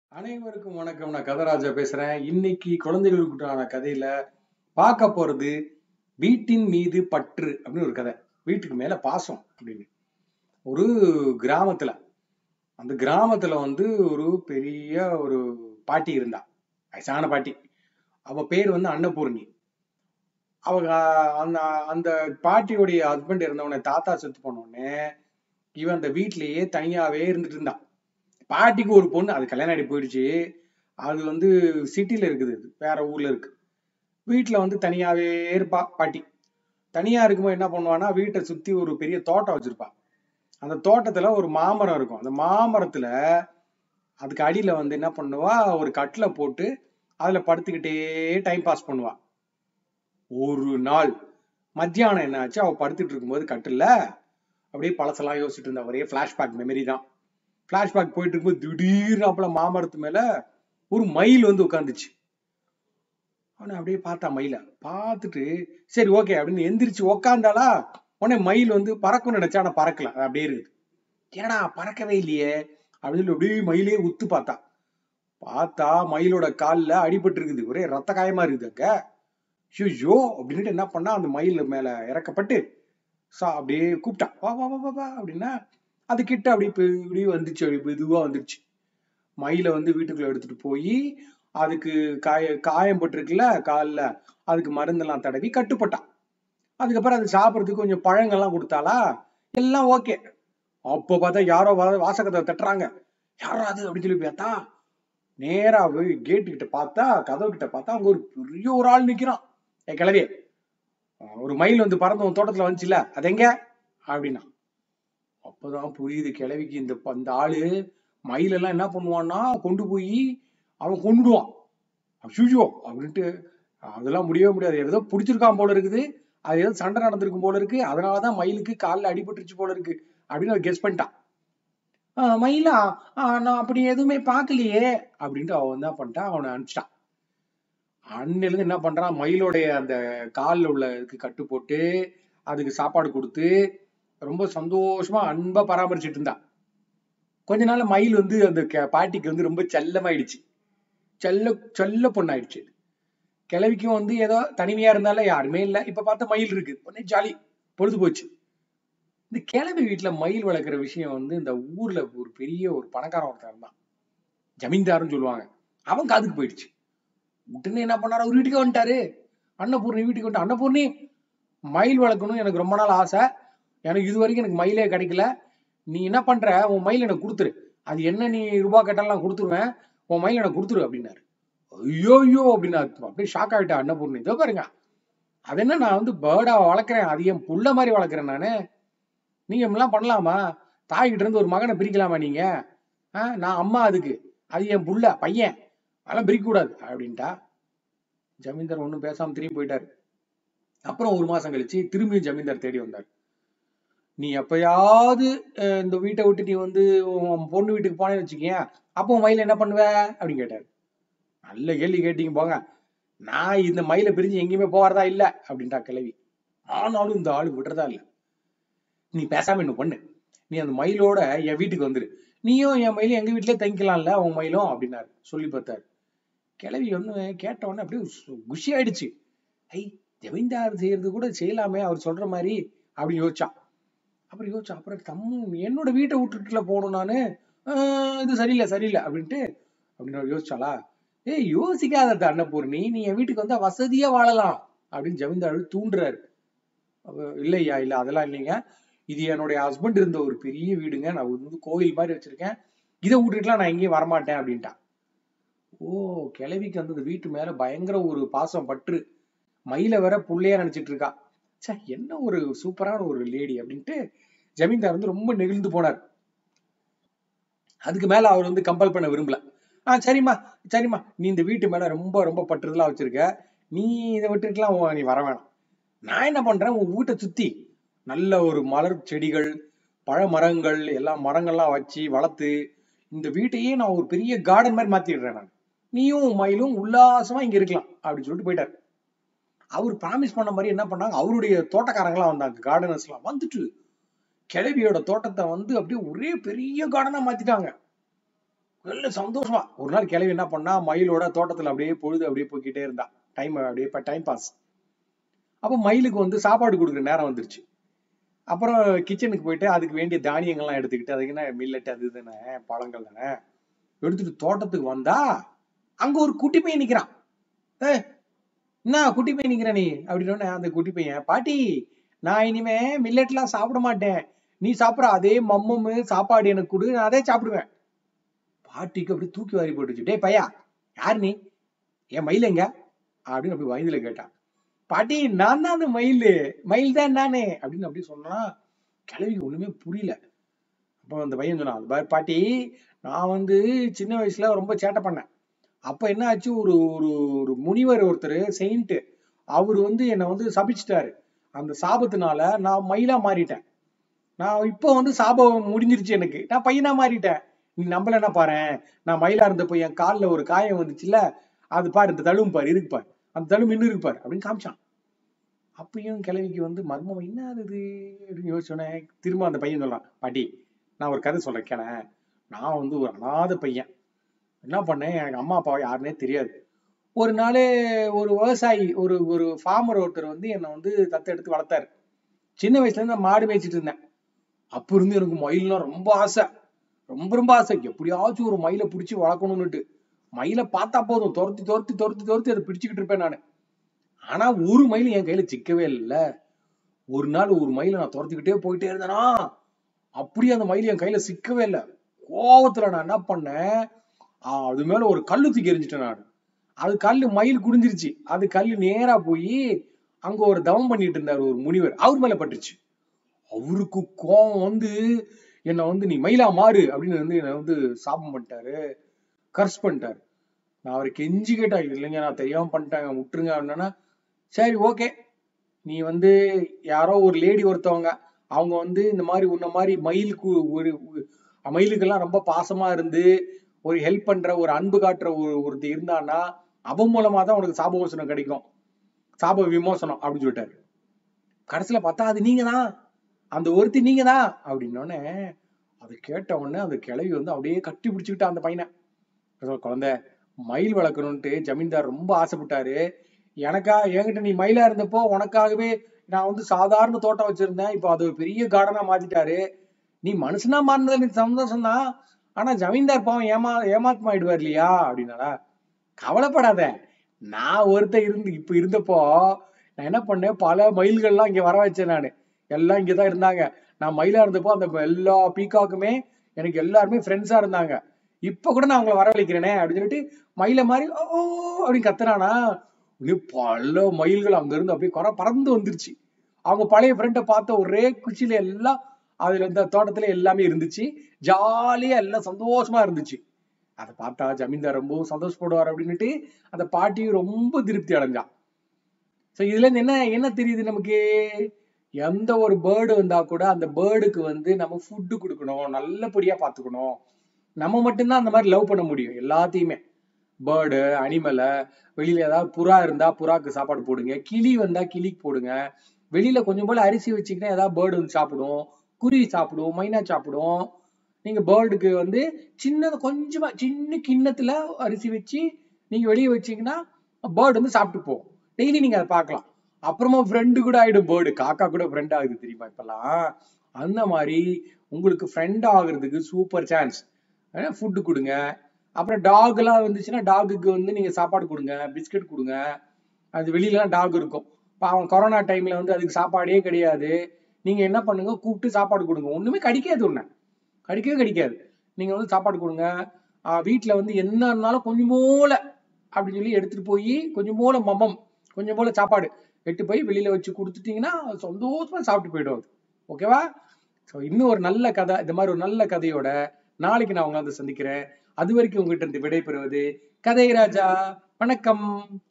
அனைவருக்கும் வணக்கம் நான் கதராஜா பேசுறேன் இன்னைக்கு குழந்தைகளுக்குண்டான கதையில பார்க்க போறது வீட்டின் மீது பற்று அப்படின்னு ஒரு கதை வீட்டுக்கு மேல பாசம் அப்படின்னு ஒரு கிராமத்துல அந்த கிராமத்துல வந்து ஒரு பெரிய ஒரு பாட்டி இருந்தா வயசான பாட்டி அவ பேர் வந்து அன்னபூர்ணி அவங்க அந்த அந்த பாட்டியுடைய ஹஸ்பண்ட் இருந்தவன தாத்தா செத்து போனோடனே இவன் அந்த வீட்லயே தனியாவே இருந்துட்டு இருந்தான் பாட்டிக்கு ஒரு பொண்ணு அது கல்யாணம் ஆகி போயிடுச்சு அது வந்து சிட்டில இருக்குது அது வேற ஊர்ல இருக்கு வீட்டுல வந்து தனியாவே இருப்பா பாட்டி தனியா இருக்கும்போது என்ன பண்ணுவான்னா வீட்டை சுத்தி ஒரு பெரிய தோட்டம் வச்சிருப்பா அந்த தோட்டத்துல ஒரு மாமரம் இருக்கும் அந்த மாமரத்துல அதுக்கு அடியில வந்து என்ன பண்ணுவா ஒரு கட்டில போட்டு அதுல படுத்துக்கிட்டே டைம் பாஸ் பண்ணுவா ஒரு நாள் மத்தியானம் என்ன ஆச்சு அவ படுத்துட்டு இருக்கும்போது கட்டில்ல அப்படியே பழசெல்லாம் யோசிச்சுட்டு இருந்தா ஒரே பிளாஷ்பேக் மெமரி தான் பிளாஷ்பேக் போயிட்டு இருக்கும்போது திடீர்னு அப்பல மாமரத்து மேல ஒரு மயில் வந்து உட்காந்துச்சு அவனை அப்படியே பார்த்தா மயில பார்த்துட்டு சரி ஓகே அப்படின்னு எந்திரிச்சு உக்காந்தாளா உடனே மயில் வந்து பறக்கும் நினைச்சா ஆனா பறக்கல அது அப்படியே இருக்குது ஏடா பறக்கவே இல்லையே அப்படின்னு சொல்லி அப்படியே மயிலே உத்து பார்த்தா பார்த்தா மயிலோட கால்ல அடிபட்டு இருக்குது ஒரே ரத்த காயமா இருக்குது அங்க ஐயோ அப்படின்ட்டு என்ன பண்ணா அந்த மயில் மேல இறக்கப்பட்டு சா அப்படியே கூப்பிட்டா வா வா வா வா வா அப்படின்னா அது கிட்ட அப்படி இப்படி வந்துச்சு அப்படி மெதுவா வந்துருச்சு மயிலை வந்து வீட்டுக்குள்ள எடுத்துட்டு போய் அதுக்கு காய காயம் பட்டிருக்குல்ல காலில் அதுக்கு மருந்தெல்லாம் தடவி கட்டுப்பட்டான் அதுக்கப்புறம் அது சாப்பிட்றதுக்கு கொஞ்சம் பழங்கள்லாம் கொடுத்தாளா எல்லாம் ஓகே அப்போ பார்த்தா யாரோ வா- வாசகத்தை தட்டுறாங்க யாரோ அது அப்படின்னு சொல்லி பார்த்தா நேரா போய் கேட்டு கிட்ட பார்த்தா கதவு கிட்ட பார்த்தா அங்க ஒரு பெரிய ஒரு ஆள் நிக்கிறான் ஏ கிளவி ஒரு மயில் வந்து பறந்து உன் தோட்டத்துல வந்துச்சுல அது எங்க அப்படின்னா அப்பதான் புரியுது கிழவிக்கு இந்த ப- இந்த ஆளு மயிலெல்லாம் என்ன பண்ணுவான்னா கொண்டு போய் அவன் கொண்டுடுவான் ஐயோ அப்படின்ட்டு அதெல்லாம் முடியவே முடியாது ஏதோ பிடிச்சிருக்கான் போல இருக்குது அது ஏதோ சண்டை நடந்திருக்கும் போல இருக்கு அதனாலதான் மயிலுக்கு காலில் அடிபட்டுருச்சு போல இருக்கு அப்படின்னு அவன் கெஸ் பண்ணிட்டான் "ஆஹ் மயிலா ஆஹ் நான் அப்படி எதுவுமே பார்க்கலையே அப்படின்ட்டு அவன் என்ன பண்ணிட்டான் அவனை அனுப்பிச்சிட்டான் அன்னில இருந்து என்ன பண்றான் மயிலோடைய அந்த காலில் உள்ள இதுக்கு கட்டு போட்டு அதுக்கு சாப்பாடு கொடுத்து ரொம்ப சந்தோஷமா அன்பா பராமரிச்சுட்டு இருந்தா கொஞ்ச நாள்ல மயில் வந்து அந்த கெ- பாட்டிக்கு வந்து ரொம்ப செல்லமாயிடுச்சு செல்ல செல்ல பொண்ணாயிடுச்சு கிழவிக்கும் வந்து ஏதோ தனிமையா இருந்தாலும் யாருமே இல்ல இப்ப பார்த்தா மயில் இருக்கு உடனே ஜாலி பொழுது போச்சு இந்த கிழவி வீட்டுல மயில் வளர்க்குற விஷயம் வந்து இந்த ஊர்ல ஒரு பெரிய ஒரு பணக்காரன் ஒருத்தன் இருந்தான் ஜமீன்தார்னு சொல்லுவாங்க அவன் காதுக்கு போயிடுச்சு உடனே என்ன பண்ணாரு அவர் வீட்டுக்கு வந்துட்டாரு அன்னபூர்ணி வீட்டுக்கு வந்துட்டு அன்னபூர்ணி மயில் வளர்க்கணும் எனக்கு ரொம்ப நாள் ஆசை எனக்கு இது வரைக்கும் எனக்கு மயிலே கிடைக்கல நீ என்ன பண்ற உன் மயில் எனக்கு கொடுத்துரு அது என்ன நீ ரூபா கேட்டாலும் கொடுத்துருவேன் உன் மயில் எனக்கு கொடுத்துரு அப்படின்னாரு ஐயோ ஐயோ அப்படின்னு அப்படியே ஷாக் ஆயிட்டா அன்னபூர்ணி இதோ பாருங்க அது என்ன நான் வந்து பேர்டா வளர்க்குறேன் அது என் புள்ள மாதிரி வளர்க்குறேன் நானு நீங்க இப்படிலாம் பண்ணலாமா தாய்கிட்ட இருந்து ஒரு மகனை பிரிக்கலாமா நீங்க ஆ, நான் அம்மா அதுக்கு அது என் புள்ள பையன் அதெல்லாம் பிரிக்க கூடாது அப்படின்ட்டா ஜமீன்தார் ஒண்ணும் பேசாம திரும்பி போயிட்டாரு அப்புறம் ஒரு மாசம் கழிச்சு திரும்பியும் ஜமீன்தார் தேடி வந்தார் நீ எப்பயாவது அஹ், இந்த வீட்டை விட்டு நீ வந்து உன் பொண்ணு வீட்டுக்கு போனேன்னு வச்சுக்கேன் அப்போ உன் மயில என்ன பண்ணுவ அப்படின்னு கேட்டாரு நல்ல கேள்வி கேட்டீங்க போங்க நான் இந்த மயிலை பிரிஞ்சு எங்கேயுமே போறதா இல்ல அப்படின்ட்டா கிழவி ஆனாலும் இந்த ஆளு விடுறதா இல்ல நீ பேசாம என்ன பண்ணு நீ அந்த மயிலோட என் வீட்டுக்கு வந்துரு நீயும் என் மயிலும் எங்க வீட்லயே தங்கிக்கலாம்ல உன் மயிலும் அப்படின்னாரு சொல்லி பார்த்தாரு கிழவி வந்து கேட்ட உடனே அப்படியே சு- குஷி ஆயிடுச்சு ஐ ஜமீன்தார் செய்யறது கூட செய்யலாமே அவர் சொல்ற மாதிரி அப்படின்னு யோசிச்சான் அப்புறம் யோசிச்சான் அப்புறம் தம் என்னோட வீட்டை விட்டுட்டுல போகணும் நானு ஆஹ் இது சரியில்லை சரியில்லை அப்படின்ட்டு அப்படின்னு அவ யோசிச்சாளா ஏய் யோசிக்காத அன்னபூர்ணி நீ என் வீட்டுக்கு வந்தா வசதியா வாழலாம் அப்படின்னு ஜமீன்தார் தூண்டுறாரு அப்ப, இல்லையா இல்ல அதெல்லாம் இல்லைங்க இது என்னுடைய ஹஸ்பண்ட் இருந்த ஒரு பெரிய வீடுங்க நான் வந்து கோவில் மாதிரி வச்சிருக்கேன் இதை விட்டுட்டுலாம் நான் எங்கேயும் வரமாட்டேன் அப்படின்ட்டான் ஓ கிழவிக்கு வந்து இந்த வீட்டு மேல பயங்கர ஒரு பாசம் பற்று மயில வேற புள்ளையா நினைச்சிட்டு இருக்கா ச்சே என்ன ஒரு சூப்பரான ஒரு லேடி அப்படின்ட்டு ஜமீன்தார் வந்து ரொம்ப நெகிழ்ந்து போனார் அதுக்கு மேல அவர் வந்து கம்பல் பண்ண விரும்பல ஆ சரிம்மா சரிம்மா நீ இந்த வீட்டு மேல ரொம்ப ரொம்ப பற்றுதலா வச்சிருக்க நீ இதை விட்டுட்டுலாம் உ- நீ வர வேணாம் நான் என்ன பண்றேன் உன் வீட்டை சுத்தி நல்ல ஒரு மலர் செடிகள் பழ மரங்கள் எல்லா மரங்கள்லாம் வச்சு வளர்த்து இந்த வீட்டையே நான் ஒரு பெரிய கார்டன் மாதிரி மாத்திடுறேன் நான் நீயும் உன் மயிலும் உல்லாசமா இங்க இருக்கலாம் அப்படின்னு சொல்லிட்டு போயிட்டாரு அவர் ப்ராமிஸ் பண்ண மாதிரி என்ன பண்ணாங்க அவருடைய தோட்டக்காரங்களாம் வந்தாங்க கார்டனர்ஸ் எல்லாம் வந்துட்டு கிழவியோட தோட்டத்தை வந்து அப்படியே ஒரே பெரிய கார்டனா மாத்திட்டாங்க நல்ல சந்தோஷமா ஒரு நாள் கிளவி என்ன பண்ணா மயிலோட தோட்டத்துல அப்படியே பொழுது அப்படியே போய்க்கிட்டே இருந்தா டைம் அப்படியே டைம் பாஸ் அப்போ மயிலுக்கு வந்து சாப்பாடு கொடுக்குற நேரம் வந்துருச்சு அப்புறம் கிச்சனுக்கு போயிட்டு அதுக்கு வேண்டிய தானியங்கள்லாம் எடுத்துக்கிட்டு அதுக்கு என்ன மில்லட் அது தானே பழங்கள் தானே எடுத்துட்டு தோட்டத்துக்கு வந்தா அங்க ஒரு குட்டி பையன் நிக்கிறான் ஏ என்ன குட்டி பையன் நிக்கிற நீ அப்படின்னு அந்த குட்டி பையன் பாட்டி நான் இனிமே மில்லட்லாம் சாப்பிட மாட்டேன் நீ சாப்பிட்ற அதே மம்மமு சாப்பாடு எனக்கு கொடு நான் அதே சாப்பிடுவேன் பாட்டிக்கு அப்படி தூக்கி வாரி போட்டுச்சு டேய் பையா யார் நீ என் மயில் எங்க அப்படின்னு அப்படி வயதுல கேட்டான் பாட்டி நான் தான் அந்த மயில் மயில் தான் நானே அப்படின்னு அப்படி சொன்னா கிழவிக்கு ஒண்ணுமே புரியல அப்போ அந்த பையன் சொன்னான் "அது பாரு பாட்டி நான் வந்து சின்ன வயசுல ரொம்ப சேட்டை பண்ணேன் அப்ப என்ன ஆச்சு ஒரு ஒரு ஒரு முனிவர் ஒருத்தர் செயின்ட் அவர் வந்து என்னை வந்து சபிச்சிட்டாரு அந்த சாபத்தினால நான் மயிலா மாறிட்டேன் நான் இப்போ வந்து சாபம் முடிஞ்சிருச்சு எனக்கு நான் பையனா மாறிட்டேன் நீ நம்பலன்னா பாரேன் நான் மயிலா இருந்தப்போ என் கால்ல ஒரு காயம் வந்துச்சுல்ல அது பாரு இந்த தழுவும் பாரு இருக்கு பாரு அந்த தழும்பு இன்னும் இருக்கு பாரு அப்படின்னு காமிச்சான் அப்பயும் கிழவிக்கு வந்து மர்மம் என்ன அது இது அப்படின்னு யோசிச்சோன்னே திரும்ப அந்த பையன் சொல்றான் பாட்டி நான் ஒரு கதை சொல்றேன் கேள நான் வந்து ஒரு அனாதை பையன் என்ன பண்ணேன் எனக்கு அம்மா அப்பா யாருன்னே தெரியாது ஒரு நாள் ஒரு விவசாயி ஒரு ஒரு ஃபார்மர் ஒருத்தர் வந்து என்னை வந்து தத்தெடுத்து வளர்த்தாரு சின்ன வயசுல இருந்து நான் மாடு மேய்ச்சிட்டு இருந்தேன் அப்ப இருந்து எனக்கு மயில்னா ரொம்ப ஆசை ரொம்ப ரொம்ப ஆசை எப்படியாச்சும் ஒரு மயிலை பிடிச்சி வளர்க்கணும்னுட்டு மயிலை பார்த்தா போதும் துரத்தி துரத்தி துரத்தி துரத்தி அதை பிடிச்சுக்கிட்டு இருப்பேன் நான் ஆனா ஒரு மயில் என் கையில சிக்கவே இல்ல ஒரு நாள் ஒரு மயிலை நான் துரத்திக்கிட்டே போயிட்டே இருந்தேனா அப்படியே அந்த மயில் என் கையில சிக்கவே இல்லை கோவத்துல நான் என்ன பண்ணேன் ஆஹ் அது மேல ஒரு கல்லு தூக்கி எறிஞ்சிட்டேன் நான் அது கல்லு மயில் குடிஞ்சிருச்சு அது கல்லு நேரா போய் அங்க ஒரு தவம் பண்ணிட்டு இருந்தாரு ஒரு முனிவர் அவர் மேல பட்டுருச்சு அவருக்கு கோவம் வந்து என்னை வந்து நீ மயிலா மாறு அப்படின்னு வந்து என்னை வந்து சாபம் பண்ணிட்டாரு கர்ஸ் பண்ணிட்டாரு நான் அவரை கெஞ்சி கேட்டா இல்லைங்க நான் தெரியாம பண்ணிட்டாங்க விட்டுருங்க அப்படின்னா சரி ஓகே நீ வந்து யாரோ ஒரு லேடி ஒருத்தவங்க அவங்க வந்து இந்த மாதிரி உன்ன மாதிரி மயிலுக்கு ஒரு ஒரு- மயிலுக்கெல்லாம் ரொம்ப பாசமா இருந்து ஒரு ஹெல்ப் பண்ற ஒரு அன்பு காட்டுற ஒரு ஒருத்தர் இருந்தான்னா அவன் மூலமா தான் உனக்கு சாப விமோசனம் கிடைக்கும் சாப விமோசனம் அப்படின்னு சொல்லிட்டாரு கடைசியில பார்த்தா அது நீங்க தான் அந்த ஒருத்தி நீங்க தான் அப்படின்னோடனே அது கேட்ட உடனே அந்த கிழவி வந்து அப்படியே கட்டி பிடிச்சுக்கிட்டா அந்த பையனை அப்புறம் குழந்தை மயில் வளர்க்கணும்ட்டு ஜமீன்தார் ரொம்ப ஆசைப்பட்டாரு எனக்கா என்கிட்ட நீ மயிலா இருந்தப்போ உனக்காகவே நான் வந்து சாதாரண தோட்டம் வச்சிருந்தேன் இப்போ அது ஒரு பெரிய கார்டனா மாத்திட்டாரு நீ மனுஷனா மாறினதுல எனக்கு சந்தோஷம் தான் ஆனா ஜமீன்தார் பாவம் ஏமா ஏமாத்தம் ஆயிடுவார் இல்லையா அப்படின்னாடா கவலைப்படாத நான் ஒருத்தன் இருந்து இப்ப இருந்தப்போ நான் என்ன பண்ணேன் பல மயில்கள்லாம் இங்க வர வச்சேன் நானு எல்லாம் இங்கதான் இருந்தாங்க நான் மயிலா இருந்தப்போ அந்த எல்லா பீகாக்குமே எனக்கு எல்லாருமே ஃப்ரெண்ட்ஸா இருந்தாங்க இப்ப கூட நான் அவங்கள வரவழைக்கிறேனே அப்படின்னு சொல்லிட்டு மயில மாதிரி ஓ ஓ அப்படின்னு கத்துறானா இன்னும் பல மயில்கள் அங்க இருந்து அப்படியே குறை பறந்து வந்துருச்சு அவங்க பழைய ஃப்ரெண்டை பார்த்த ஒரே குச்சியில எல்லாம் அதுல இந்த தோட்டத்துல எல்லாமே இருந்துச்சு ஜாலியா எல்லாம் சந்தோஷமா இருந்துச்சு அதை பார்த்தா ஜமீன்தார் ரொம்பவும் சந்தோஷப்படுவார் அப்படின்னுட்டு அந்த பாட்டியும் ரொம்ப திருப்தி அடைஞ்சான் சோ இதுல இருந்து என்ன என்ன தெரியுது நமக்கு எந்த ஒரு பேர்டு வந்தா கூட அந்த பேர்டுக்கு வந்து நம்ம ஃபுட்டு கொடுக்கணும் நல்லபடியா பாத்துக்கணும் நம்ம மட்டும்தான் அந்த மாதிரி லவ் பண்ண முடியும் எல்லாத்தையுமே பேர்டு அனிமலை வெளியில ஏதாவது புறா இருந்தா புறாக்கு சாப்பாடு போடுங்க கிளி வந்தா கிளிக்கு போடுங்க வெளியில கொஞ்சம் போல அரிசி வச்சுக்கிட்டா ஏதாவது பேர்டு வந்து சாப்பிடும் குருவி சாப்பிடும் மைனா சாப்பிடும் நீங்க பேர்டுக்கு வந்து சின்னது கொஞ்சமா சின்ன கிண்ணத்துல அரிசி வச்சு நீங்க வெளியே வச்சீங்கன்னா பேர்டு வந்து சாப்பிட்டு போகும் டெய்லி நீங்க அதை பார்க்கலாம் அப்புறமா ஃப்ரெண்டு கூட ஆயிடும் பேர்டு காக்கா கூட ஃப்ரெண்ட் ஆகுது தெரியுமா இப்பெல்லாம் அந்த மாதிரி உங்களுக்கு ஃப்ரெண்ட் ஆகுறதுக்கு சூப்பர் சான்ஸ் ஃபுட்டு கொடுங்க அப்புறம் டாக் எல்லாம் வந்துச்சுன்னா டாகுக்கு வந்து நீங்க சாப்பாடு கொடுங்க பிஸ்கட் கொடுங்க அது வெளியிலலாம் டாக் இருக்கும் பாவம் கொரோனா டைம்ல வந்து அதுக்கு சாப்பாடே கிடையாது நீங்க என்ன பண்ணுங்க கூப்பிட்டு சாப்பாடு கொடுங்க ஒண்ணுமே கடிக்காது ஒண்ணு கடிக்கவே கடிக்காது நீங்க வந்து சாப்பாடு கொடுங்க ஆஹ் வீட்ல வந்து என்ன இருந்தாலும் கொஞ்சம் போல அப்படின்னு சொல்லி எடுத்துட்டு போய் கொஞ்சம் போல மமம் கொஞ்சம் போல சாப்பாடு எட்டு போய் வெளியில வச்சு கொடுத்துட்டீங்கன்னா அது சந்தோஷமா சாப்பிட்டு போயிடும் அது ஓகேவா ஸோ இன்னும் ஒரு நல்ல கதை இந்த மாதிரி ஒரு நல்ல கதையோட நாளைக்கு நான் உங்களை வந்து சந்திக்கிறேன் அது வரைக்கும் உங்ககிட்ட இருந்து விடைபெறுவது கதை ராஜா வணக்கம்